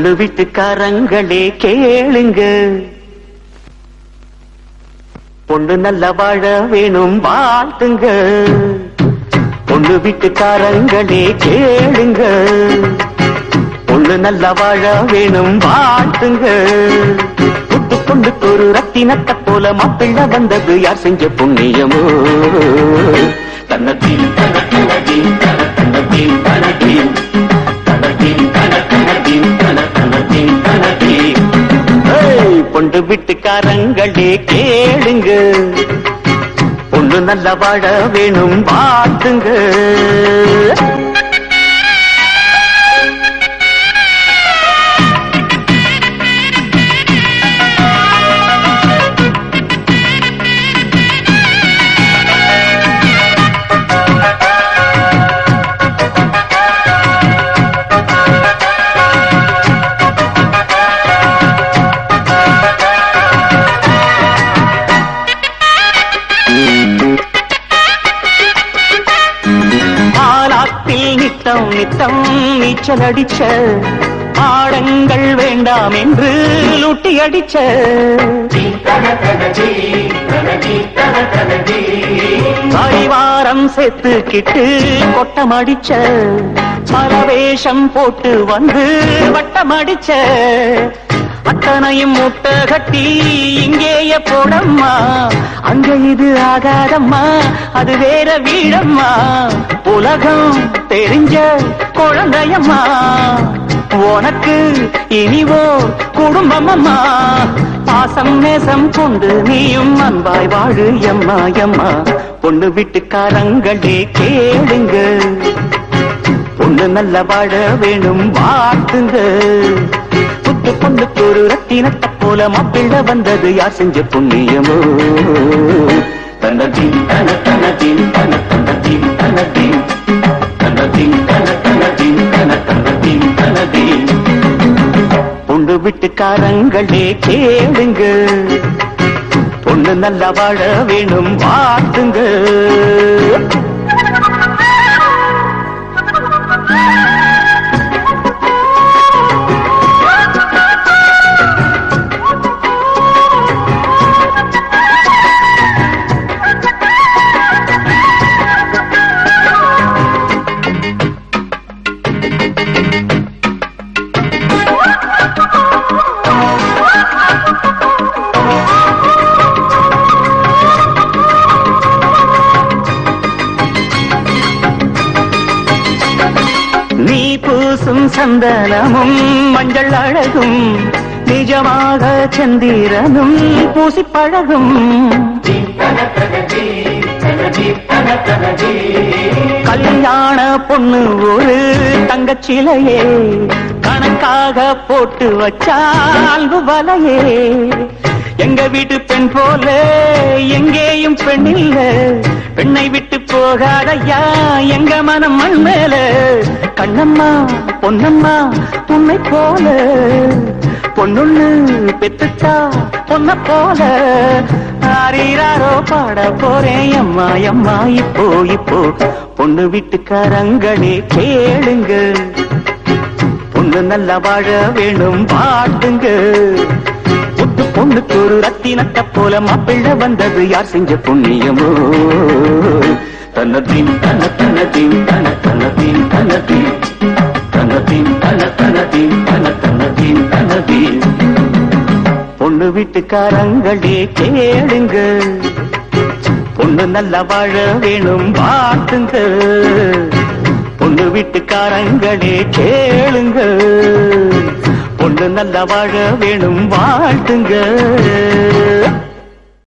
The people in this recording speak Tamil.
பொண்ணு வீட்டுக்காரங்களே கேளுங்க பொண்ணு நல்ல வாழ வேணும் வாழ்த்துங்க பொண்ணு வீட்டுக்காரங்களே கேளுங்க பொண்ணு நல்ல வாழ வேணும் வாழ்த்துங்க புட்டு பொண்ணுக்கு ஒரு ரத்தினத்தை போல மாப்பிள்ள வந்தது யார் செஞ்ச புண்ணியமோ தன்னத்தீன் தன தனதீன் தன தன்னதீன் தனதீன் தனதீன் தன தனதீன் தன தனதீன் தனதீன் ஏய், பொண்டு வீட்டுக்காரங்களே கேளுங்க பொண்ணு நல்ல வாழ வேணும் வாழ்த்துங்க ஆலாத்தில் நித்தம் நித்தம் நீச்சல் அடிச்ச ஆடங்கள் வேண்டாம் என்று லூட்டி அடிச்ச பரிவாரம் சேர்த்துக்கிட்டு கொட்டம் அடிச்ச பல வேஷம் போட்டு வந்து வட்டம் அடிச்ச அத்தனையும் முட்டை கட்டி இங்கேய போடம்மா அங்க இது ஆகாதம்மா அது வேற வீடம்மா உலகம் தெரிஞ்ச குழந்தையம்மா உனக்கு இனிவோ குடும்பமம்மா பாசம் நேசம் கொண்டு நீயும் அன்பாய் வாழு எம்மா எம்மா பொண்ணு வீட்டுக்காரங்களே கேளுங்க பொண்ணு நல்ல வாழ வேணும் வாழ்த்துங்க புத்து பொண்ணுக்கு ஒரு ரத்தினத்தை போல மாப்பிள்ள வந்தது யார் செஞ்ச புண்ணியமோ தனதீன் தன தனதீன் தன தனதீன் தனதீன் தனதீன் தன தனதீன் தன தனதீன் தனதீன் பொண்ணு வீட்டுக்காரங்களே கேளுங்க பொண்ணு நல்லா வாழ வேணும் வாழ்த்துங்க நீ பூசும் சந்தனமும் மஞ்சள் அழகும் நிஜமாக சந்திரனும் பூசி பழகும் கல்யாண பொண்ணு ஒரு தங்கச்சிலையே கணக்காக போட்டு வச்சால் வலையே எங்க வீட்டு பெண் போல எங்கேயும் பெண் இல்ல பெண்ணை விட்டு போகாதையா எங்க மனம் மண் மேல கண்ணம்மா பொன்னம்மா உன்னை போல பொண்ணுன்னு பெத்துச்சா பொண்ண போல ஆரீராரோ பாட போறேன் அம்மா அம்மா இப்போ இப்போ பொண்ணு வீட்டுக்காரங்களே கேளுங்க பொண்ணு நல்லா வாழ வேணும் பாட்டுங்க புத்து பொண்ணுக்கு ஒரு ரத்தினத்தை போல மாப்பிள்ள வந்தது யார் செஞ்ச புண்ணியமோ தன்னதீன் தன தனதீன் தன தனதீன் தனதீன் தனதீன் தன தனதீன் தன தனதீன் தனதீன் பொண்ணு வீட்டுக்காரங்களே கேளுங்க பொண்ணு நல்லா வாழ வேணும் வாழ்த்துங்க பொண்ணு வீட்டுக்காரங்களே கேளுங்க பொண்ணு நல்லா வாழ வேணும் வாழ்த்துங்க